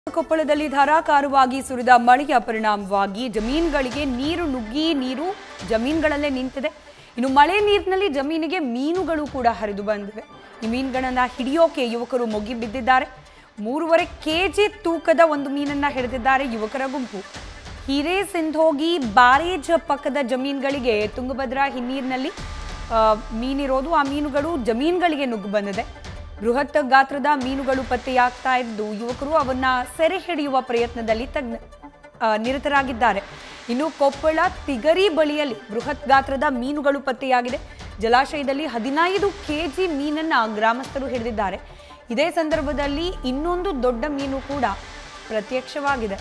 ಕೊಪ್ಪಳದಲ್ಲಿ ಧಾರಾಕಾರವಾಗಿ ಸುರಿದ ಮಳೆಯ ಪರಿಣಾಮವಾಗಿ ಜಮೀನುಗಳಿಗೆ ನೀರು ನುಗ್ಗಿ ನೀರು ಜಮೀನುಗಳಲ್ಲೇ ನಿಂತಿದೆ ಇನ್ನು ಮಳೆ ನೀರಿನಲ್ಲಿ ಜಮೀನಿಗೆ ಮೀನುಗಳು ಕೂಡ ಹರಿದು ಬಂದಿವೆ ಈ ಮೀನುಗಳನ್ನ ಹಿಡಿಯೋಕೆ ಯುವಕರು ಮೊಗ್ಗಿ ಬಿದ್ದಿದ್ದಾರೆ ಮೂರುವರೆ ಕೆಜಿ ತೂಕದ ಒಂದು ಮೀನನ್ನ ಹಿಡಿದಿದ್ದಾರೆ ಯುವಕರ ಗುಂಪು ಹಿರೇಸಿಂಧೋಗಿ ಬ್ಯಾರೇಜ್ ಪಕ್ಕದ ಜಮೀನುಗಳಿಗೆ ತುಂಗಭದ್ರಾ ಹಿನ್ನೀರಿನಲ್ಲಿ ಆ, ಮೀನಿರೋದು ಆ ಮೀನುಗಳು ಜಮೀನುಗಳಿಗೆ ನುಗ್ಗು ಬಂದಿದೆ ಬೃಹತ್ ಗಾತ್ರದ ಮೀನುಗಳು ಪತ್ತೆಯಾಗ್ತಾ ಇದ್ದು ಯುವಕರು ಅವನ್ನ ಸೆರೆ ಹಿಡಿಯುವ ಪ್ರಯತ್ನದಲ್ಲಿ ತಜ್ಞ ಆ, ನಿರತರಾಗಿದ್ದಾರೆ ಇನ್ನು ಕೊಪ್ಪಳ ತಿಗರಿ ಬಳಿಯಲ್ಲಿ ಬೃಹತ್ ಗಾತ್ರದ ಮೀನುಗಳು ಪತ್ತೆಯಾಗಿದೆ ಜಲಾಶಯದಲ್ಲಿ ಹದಿನೈದು ಕೆಜಿ ಮೀನನ್ನ ಗ್ರಾಮಸ್ಥರು ಹಿಡಿದಿದ್ದಾರೆ ಇದೇ ಸಂದರ್ಭದಲ್ಲಿ ಇನ್ನೊಂದು ದೊಡ್ಡ ಮೀನು ಕೂಡ ಪ್ರತ್ಯಕ್ಷವಾಗಿದೆ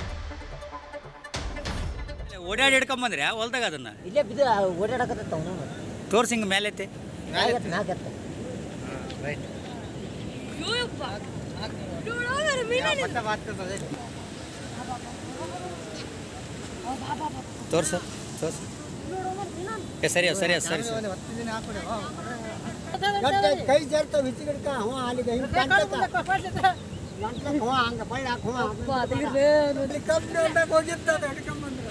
ಓಡಾಡಿ ಹಿಡ್ಕೊಂಬಂದ್ರೆ ಹೊಲ್ದಾಗ ಅದನ್ನ ಇಲ್ಲೇ ಬಿದ್ದು ಓಡಾಡಕತ್ತ ಅವನು ತೋರ್ಸಿ ಹಿಂಗೆ ಮೇಲೆತ್ತಿ ಮ್ಯಾಗತ್ತ ಮ್ಯಾಗತ್ತ ತೋರ್ಸ ತೋರ್ಸ ಏ ಸರಿ ಸರಿ ಸರಿ ಸರಿ ಕೈ ಜರ್ತ ಹಿಚ್ಚಿಗಿಡ್ಕ ಹ್ಞೂ ಅಲ್ಲಿಗೆ ಹಿಂಗೆ ಕಂಟಕ ಗಂಟ್ಲಕ್ಕೆ ಹ್ಞೂ ಹಂಗೆ ಬಳ್ಳಾಕ ಹ್ಞೂ ಕಬ್ಬು ಹೋಗಿತ್ತು ಅದು ಹಿಡ್ಕೊಂಬಂದು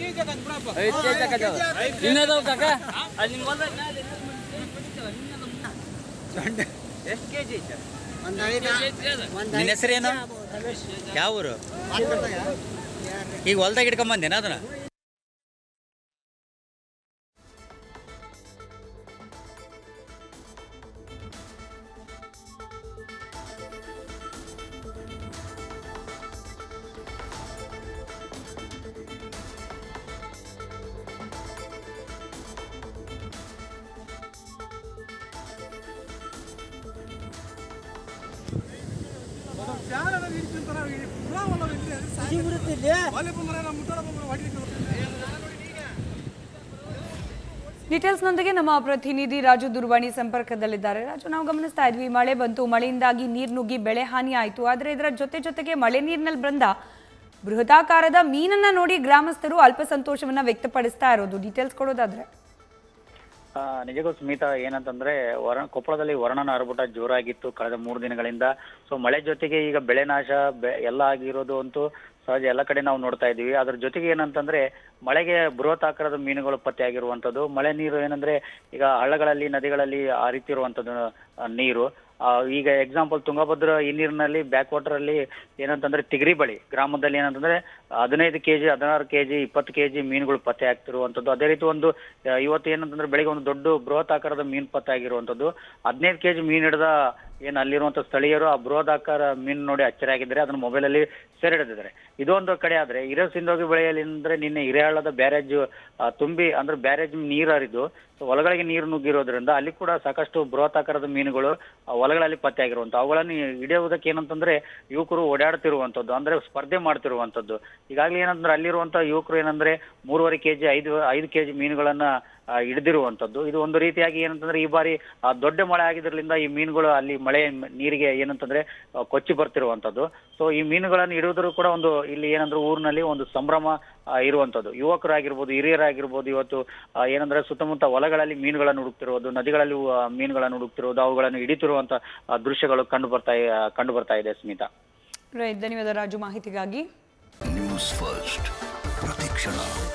ಒಂದು ಐದು ಒಂದು ನಿನ್ನ ಹೆಸರೇನು ಯಾವ ಊರು ಈಗ ಹೊಲ್ದಾಗ ಹಿಡ್ಕೊಂಬಂದೇನ ಅದನ್ನ ಡೀಟೇಲ್ಸ್ನೊಂದಿಗೆ ನಮ್ಮ ಪ್ರತಿನಿಧಿ ರಾಜು ದುರ್ವಾಣಿ ಸಂಪರ್ಕದಲ್ಲಿದ್ದಾರೆ ರಾಜು ನಾವು ಗಮನಿಸ್ತಾ ಇದ್ವಿ ಮಳೆ ಬಂತು ಮಳೆಯಿಂದಾಗಿ ನೀರು ನುಗ್ಗಿ ಬೆಳೆ ಹಾನಿ ಆಯಿತು ಆದರೆ ಇದರ ಜೊತೆ ಜೊತೆಗೆ ಮಳೆ ನೀರಿನಲ್ಲಿ ಬಂದ ಬೃಹದಾಕಾರದ ಮೀನನ್ನ ನೋಡಿ ಗ್ರಾಮಸ್ಥರು ಅಲ್ಪ ಸಂತೋಷವನ್ನ ವ್ಯಕ್ತಪಡಿಸ್ತಾ ಇರೋದು ಡೀಟೇಲ್ಸ್ ಕೊಡೋದಾದ್ರೆ ಆ, ನಿಜಕ್ಕೂ ಸ್ಮಿತಾ ಏನಂತಂದ್ರೆ ವರ ಕೊಪ್ಪಳದಲ್ಲಿ ವರ್ಣನ ಆರ್ಭಟ ಜೋರಾಗಿತ್ತು ಕಳೆದ ಮೂರು ದಿನಗಳಿಂದ ಸೊ ಮಳೆ ಜೊತೆಗೆ ಈಗ ಬೆಳೆ ನಾಶ ಬೆ- ಎಲ್ಲ ಆಗಿರೋದು ಅಂತೂ ಸಹಜ ಎಲ್ಲ ಕಡೆ ನಾವು ನೋಡ್ತಾ ಇದೀವಿ ಅದ್ರ ಜೊತೆಗೆ ಏನಂತಂದ್ರೆ ಮಳೆಗೆ ಬೃಹತ್ ಆಕಾರದ ಮೀನುಗಳು ಪತ್ತೆ ಆಗಿರುವಂತದ್ದು ಮಳೆ ನೀರು ಏನಂದ್ರೆ ಈಗ ಹಳ್ಳಗಳಲ್ಲಿ ನದಿಗಳಲ್ಲಿ ಹರಿತಿರುವಂತದ್ದು ಆ, ನೀರು ಆ, ಈಗ ಎಕ್ಸಾಂಪಲ್ ತುಂಗಭದ್ರಾ ಈ ನೀರಿನಲ್ಲಿ ಬ್ಯಾಕ್ ವಾಟರ್ ಅಲ್ಲಿ ಏನಂತಂದ್ರೆ ತಿಗರಿ ಬಳಿ ಗ್ರಾಮದಲ್ಲಿ ಏನಂತಂದ್ರೆ ಹದಿನೈದು ಕೆಜಿ ಹದಿನಾರು ಕೆಜಿ ಇಪ್ಪತ್ತು ಕೆಜಿ ಮೀನುಗಳು ಪತ್ತೆ ಆಗ್ತಿರುವಂತದ್ದು ಅದೇ ರೀತಿ ಒಂದು ಆ, ಇವತ್ತು ಏನಂತಂದ್ರೆ ಬೆಳಿಗ್ಗೆ ಒಂದು ದೊಡ್ಡ ಬೃಹತ್ ಆಕಾರದ ಮೀನು ಪತ್ತೆ ಆಗಿರುವಂತದ್ದು ಹದಿನೈದು ಕೆಜಿ ಮೀನು ಹಿಡಿದ ಏನು ಅಲ್ಲಿರುವಂತ ಸ್ಥಳೀಯರು ಆ ಬೃಹದಾಕಾರ ಮೀನು ನೋಡಿ ಅಚ್ಚರಿಯಾಗಿದ್ದಾರೆ ಅದನ್ನ ಮೊಬೈಲ್ ಅಲ್ಲಿ ಸೆರೆ ಹಿಡಿದಿದ್ದಾರೆ ಇದೊಂದು ಕಡೆ ಆದ್ರೆ ಹಿರೇಸಿಂಧೋಗಿ ಬೆಳೆಯಲ್ಲಿ ಅಂದ್ರೆ ನಿನ್ನೆ ಹಿರೇಹಳ್ಳದ ಬ್ಯಾರೇಜ್ ತುಂಬಿ ಅಂದ್ರೆ ಬ್ಯಾರೇಜ್ ನೀರು ಹರಿದು ಸೊ ಹೊಲಗಳಿಗೆ ನೀರು ನುಗ್ಗಿರೋದ್ರಿಂದ ಅಲ್ಲಿ ಕೂಡ ಸಾಕಷ್ಟು ಬೃಹತಾಕಾರದ ಮೀನುಗಳು ಆ ಹೊಲಗಳಲ್ಲಿ ಪತ್ತೆ ಆಗಿರುವಂತ ಅವುಗಳನ್ನು ಹಿಡಿಯುವುದಕ್ಕೆ ಏನಂತಂದ್ರೆ ಯುವಕರು ಓಡಾಡ್ತಿರುವಂತದ್ದು ಅಂದ್ರೆ ಸ್ಪರ್ಧೆ ಮಾಡ್ತಿರುವಂತದ್ದು ಈಗಾಗಲೇ ಏನಂದ್ರೆ ಅಲ್ಲಿರುವಂತ ಯುವಕರು ಏನಂದ್ರೆ ಮೂರುವರೆ ಕೆಜಿ ಐದು ಐದು ಕೆಜಿ ಮೀನುಗಳನ್ನ ಆ, ಹಿಡಿದಿರುವಂತದ್ದು ಇದು ಒಂದು ರೀತಿಯಾಗಿ ಏನಂತಂದ್ರೆ ಈ ಬಾರಿ ಆ, ದೊಡ್ಡ ಮಳೆ ಆಗಿದ್ರಿಂದ ಈ ಮೀನುಗಳು ಅಲ್ಲಿ ಮಳೆ ನೀರಿಗೆ ಏನಂತಂದ್ರೆ ಆ, ಕೊಚ್ಚಿ ಬರ್ತಿರುವಂತದ್ದು ಸೊ ಈ ಮೀನುಗಳನ್ನು ಹಿಡಿಯೋದ್ರು ಕೂಡ ಒಂದು ಇಲ್ಲಿ ಏನಂದ್ರೆ ಊರಿನಲ್ಲಿ ಒಂದು ಸಂಭ್ರಮ ಆ, ಇರುವಂತದ್ದು ಯುವಕರಾಗಿರ್ಬೋದು ಹಿರಿಯರಾಗಿರ್ಬೋದು ಇವತ್ತು ಆ, ಏನಂದ್ರೆ ಸುತ್ತಮುತ್ತ ಹೊಲಗಳಲ್ಲಿ ಮೀನುಗಳನ್ನು ಹುಡುಕ್ತಿರೋದು ನದಿಗಳಲ್ಲಿ ಆ, ಮೀನುಗಳನ್ನು ಹುಡುಕ್ತಿರೋದು ಅವುಗಳನ್ನು ಹಿಡಿತಿರುವಂತ ಆ, ದೃಶ್ಯಗಳು ಕಂಡು ಬರ್ತಾ ಕಂಡು ಬರ್ತಾ ಇದೆ ಸ್ಮಿತಾ ರೈಟ್ ಧನ್ಯವಾದ ರಾಜು ಮಾಹಿತಿಗಾಗಿ ನ್ಯೂಸ್ ಫಸ್ಟ್ ಪ್ರತಿಕ್ಷಣ